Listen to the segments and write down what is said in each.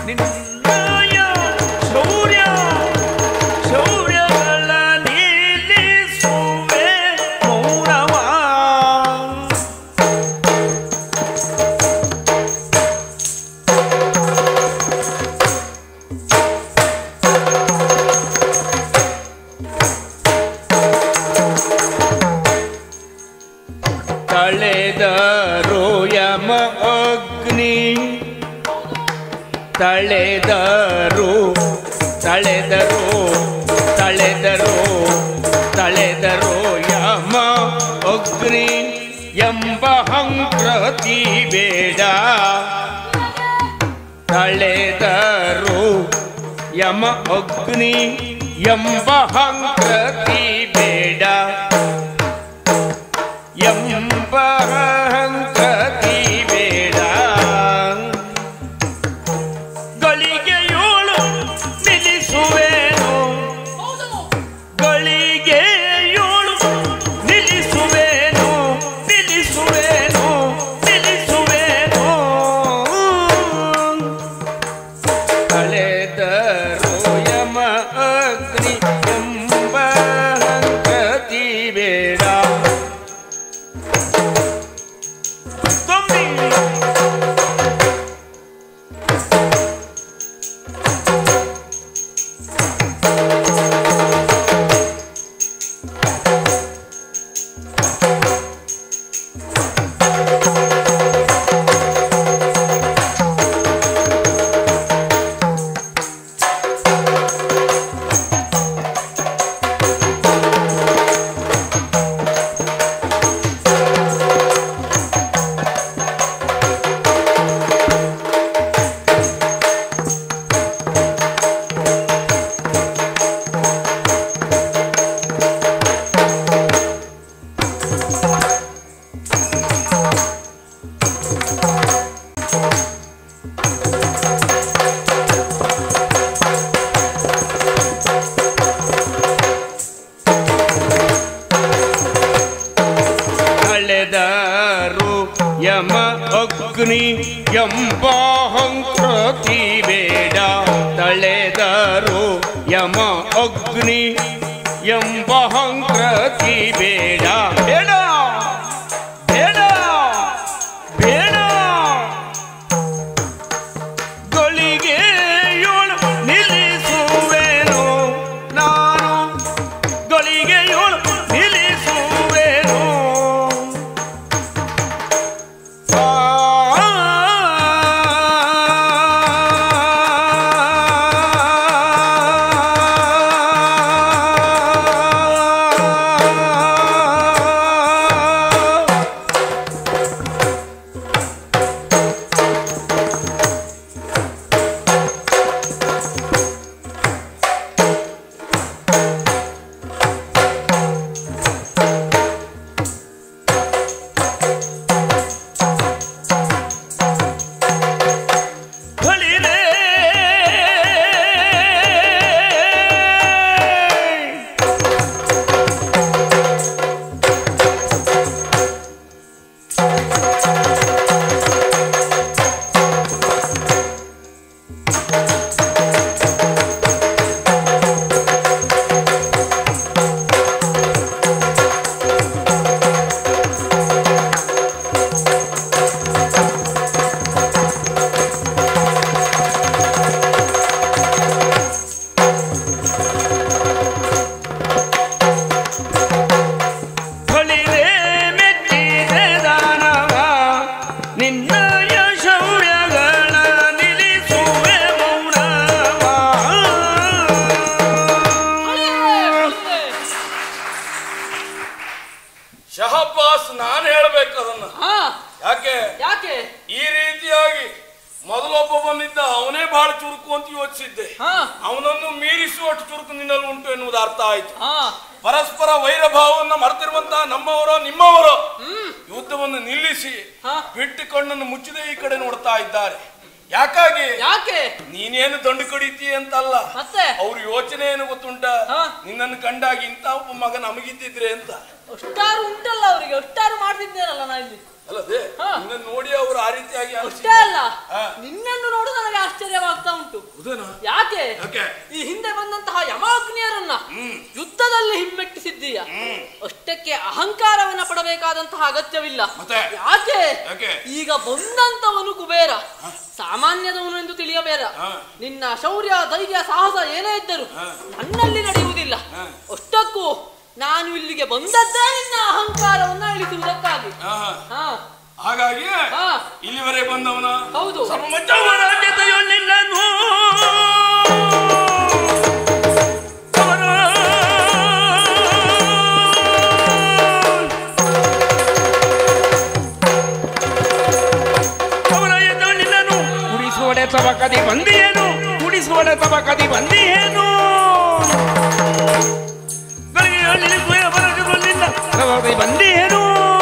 ನಿನ್ನಯ ಶೌರ್ಯ ಶೌರ್ಯಗಳ ನಿಲ್ಲಿಸುವೆ ಮೌನವಾ ತಳೆದರು ಯಮ ಅಗ್ನಿ ತಳೆದರು ತಳೆದರು ತಳೆದರು ತಳೆದರು ಯಮ ಅಗ್ನಿ ಎಂಬ ಹಂಕ್ರತಿ ಬೇಡ ತಳೆದರು ಯಮ ಅಗ್ನಿ ಎಂಬ ಹಂಕ್ರತಿ ಬೇಡ ಎಂಬ ಹಂಕತಿ ಬೇಡ ಗಳಿಗೆಯೋಳು ನಿಲ್ಲಿಸುವೇನು ಗಳಿಗೆಯೋಳು ನಿಲ್ಲಿಸುವೇನು ನಿಲ್ಲಿಸುವೇನು ನಿಲ್ಲಿಸುವೇನು ಕಳೆದರು ಯಮ ಅಗ್ನಿ ಎಂಬ ಹಂಕತಿ ಬೇಡ Tommy! ಕಳೆದರು ಯಮ ಅಗ್ನಿ ಎಂಬ ಹಂಕೃತಿ ಬೇಡ ತಳೆದರು ಯಮ ಅಗ್ನಿ ಎಂಬ ಹಂಕೃತಿ ಬೇಡ ಬೇಡ ಬೇಡ ಬೇಡ ಗಳಿಗೆ ಏಳು ನಿಲ್ಲಿಸುವೇನು ನಾನು ಗಳಿಗೆ ಏಳು ನಿಲ್ಲಿಸುವೇನು ಹೊಳಿರೆ ಹೊಳಿರೆ ಮೆಚ್ಚಿದೆ ದಾನವ ನಿನ್ನ ಶೌರ್ಯಗಳ ನಿಲ್ಲಿಸುವೆ ಮೌನವ ಶಹಬ್ಬಾಸ್ ನಾನು ಹೇಳ್ಬೇಕು ಅದನ್ನ ಹಾ ಯಾಕೆ ಯಾಕೆ ಈ ರೀತಿಯಾಗಿ ಮೊದಲೊಬ್ಬ ಬಂದಿದ್ದ ಅವನೇ ಬಹಳ ಚುರುಕು ಅಂತ ಯೋಚಿಸಿದ್ದೆ ಹಾ ಅವನನ್ನು ಮೀರಿಸುವಷ್ಟು ಚುರುಕು ನಿನ್ನಲ್ಲಿ ಉಂಟು ಎನ್ನುವುದು ಅರ್ಥ ಆಯ್ತು ಹಾ ಪರಸ್ಪರ ವೈರ ಭಾವವನ್ನು ಮರೆತಿರುವಂತಹ ನಮ್ಮವರೋ ನಿಮ್ಮವರೋ ಯುದ್ಧವನ್ನು ನಿಲ್ಲಿಸಿ ಹಾ. ಬಿಟ್ಟು ಕಣ್ಣನ್ನು ಮುಚ್ಚದೆ ಈ ಕಡೆ ನೋಡ್ತಾ ಇದ್ದಾರೆ ಯಾಕಾಗಿ ಯಾಕೆ ನೀನೇನು ದಂಡು ಕಡಿತೀಯ ಅಂತಲ್ಲ ಮತ್ತೆ ಅವ್ರ ಯೋಚನೆ ಏನು ಗೊತ್ತುಂಟ ಹಾ. ನಿನ್ನನ್ನು ಕಂಡಾಗ ಇಂಥ ಒಬ್ಬ ಮಗ ನಮಗಿದ್ದಿದ್ರೆ ಅಂತ ಅಷ್ಟಾರು ಉಂಟಲ್ಲ ಅವರಿಗೆ ಅಷ್ಟಾರು ಮಾಡ್ತಿದ್ದೇನಲ್ಲ ನಾ ಇಲ್ಲಿ ಅಲ್ಲದೆ ಹಾ. ನಿನ್ನನ್ನು ನೋಡಿ ಅವರು ಆ ರೀತಿಯಾಗಿ ಅಷ್ಟೇ ಅಲ್ಲ ಹಾ. ನಿನ್ನನ್ನು ನೋಡು ನನಗೆ ಆಶ್ಚರ್ಯವಾಗ್ತಾ ಉಂಟು ಹೌದೇನಾ ಯಾಕೆ ಯಾಕೆ ಈ ಹಿಂದೆ ಬಂದಂತಹ ಯಮಾಗ್ನಿಯರನ್ನ ಹ್ಮ್ ಯುದ್ಧದಲ್ಲಿ ಹಿಮ್ಮೆಟ್ಟಿಸಿದ್ದೀಯ ಹ್ಮ್ ಅಷ್ಟಕ್ಕೆ ಅಹಂಕಾರವನ್ನ ಪಡಬೇಕಾದಂತಹ ಅಗತ್ಯವಿಲ್ಲ ಮತ್ತೆ? ಯಾಕೆ ಯಾಕೆ? ಈಗ ಬಂದಂತವನು ಕುಬೇರ ಸಾಮಾನ್ಯದವನು ಎಂದು ತಿಳಿಯಬೇಡ ಹಾ. ನಿನ್ನ ಶೌರ್ಯ ಧೈರ್ಯ ಸಾಹಸ ಏನೇ ಇದ್ದರು ಹಾ. ನನ್ನಲ್ಲಿ ನಡೆಯುವುದಿಲ್ಲ ಹಾ. ಅಷ್ಟಕ್ಕೂ ನಾನು ಇಲ್ಲಿಗೆ ಬಂದದ್ದೇ ನಿನ್ನ ಅಹಂಕಾರವನ್ನ ಇಳಿಸುವುದಕ್ಕಾಗಿ ಆಹಾ. ಹಾ ಹಾಗಾಗಿ ಹಾ ಇಲ್ಲಿವರೆಗೆ ಬಂದವನ ಹೌದು ಸ್ವಲ್ಪ ಮಜ್ಜ ಅವರ ಜೊತೆಯೊಳ್ಳಿಲ್ಲನು ಅವರ ಅವರ ಎದುಳಿಲ್ಲನು ಕುಡಿಸುವಡೆ ತಬಕದಿ ಬಂದಿಯೇನು ಕುಡಿಸುವಡೆ ತಬಕದಿ ಬಂದಿಯೇನು ಗಳಿಗೆಯಲ್ಲಿ ಬರಲಿಲ್ಲ ತಬಕದಿ ಬಂದಿಯೇನು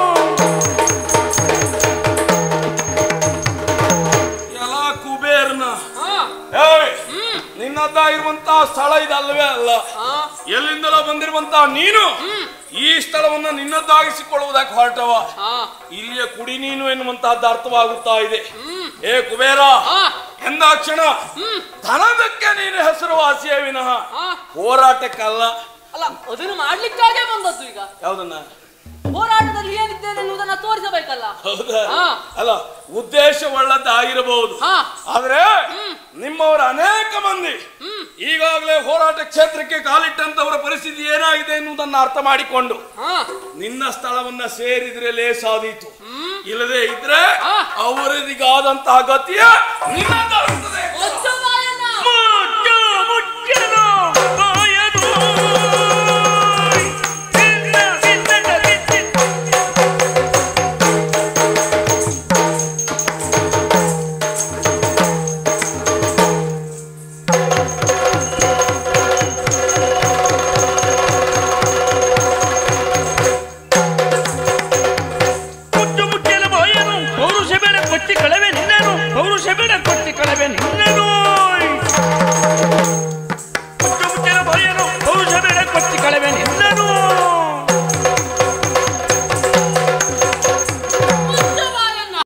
ಎಲ್ಲ ಕುಬೇರ್ನ ಹಾ ಏಯ್ ನಿನ್ನದ್ದ ಇರುವಂತಹ ಸ್ಥಳ ಇದಲ್ವೇ ಅಲ್ಲ ಹಾ ಎಲ್ಲಿಂದಲೋ ಬಂದಿರುವಂತಹ ನೀನು ಈ ಸ್ಥಳವನ್ನ ನಿನ್ನದ್ದಾಗಿಸಿಕೊಳ್ಳುವುದಕ್ಕೆ ಹೊರಟವ ಹಾ ಇಲ್ಲಿಯ ಕುಡಿ ನೀನು ಎನ್ನುವಂತಹದ್ದು ಅರ್ಥವಾಗುತ್ತಾ ಇದೆ ಏ ಕುಬೇರ ಹಾ ಎಂದಾಕ್ಷಣ ಧನದಕ್ಕೆ ನೀನು ಹೆಸರುವಾಸಿಯೇ ವಿನಃ ಹಾ ಹೋರಾಟಕ್ಕಲ್ಲ ಅಲ್ಲ ಅದನ್ನು ಮಾಡ್ಲಿಕ್ಕಾಗೆ ಬಂದದ್ದು ಈಗ ಯಾವ್ದನ್ನ ಹೋರಾಟದಲ್ಲಿ ಏನಿದ್ದೇನೆ ಎನ್ನುವುದನ್ನ ತೋರಿಸಬೇಕಲ್ಲ ಹೌದಾ ಹಾ. ಅಲ್ಲ ಉದ್ದೇಶ ಒಳ್ಳದ್ದಾಗಿರಬಹುದು ಹಾ ಆದ್ರೆ ನಿಮ್ಮವರ ಅನೇಕ ಮಂದಿ ಈಗಾಗಲೇ ಹೋರಾಟ ಕ್ಷೇತ್ರಕ್ಕೆ ಕಾಲಿಟ್ಟಂತವರ ಪರಿಸ್ಥಿತಿ ಏನಾಗಿದೆ ಎನ್ನುವುದನ್ನ ಅರ್ಥ ಮಾಡಿಕೊಂಡು ಹಾ ನಿನ್ನ ಸ್ಥಳವನ್ನ ಸೇರಿದ್ರೆ ಲೇಸಾದೀತು ಇಲ್ಲದೆ ಇದ್ರೆ ಹಾ. ಅವರಿಗಾದಂತಹ ಗತಿಯ ನಿನ್ನದಾಗುತ್ತದೆ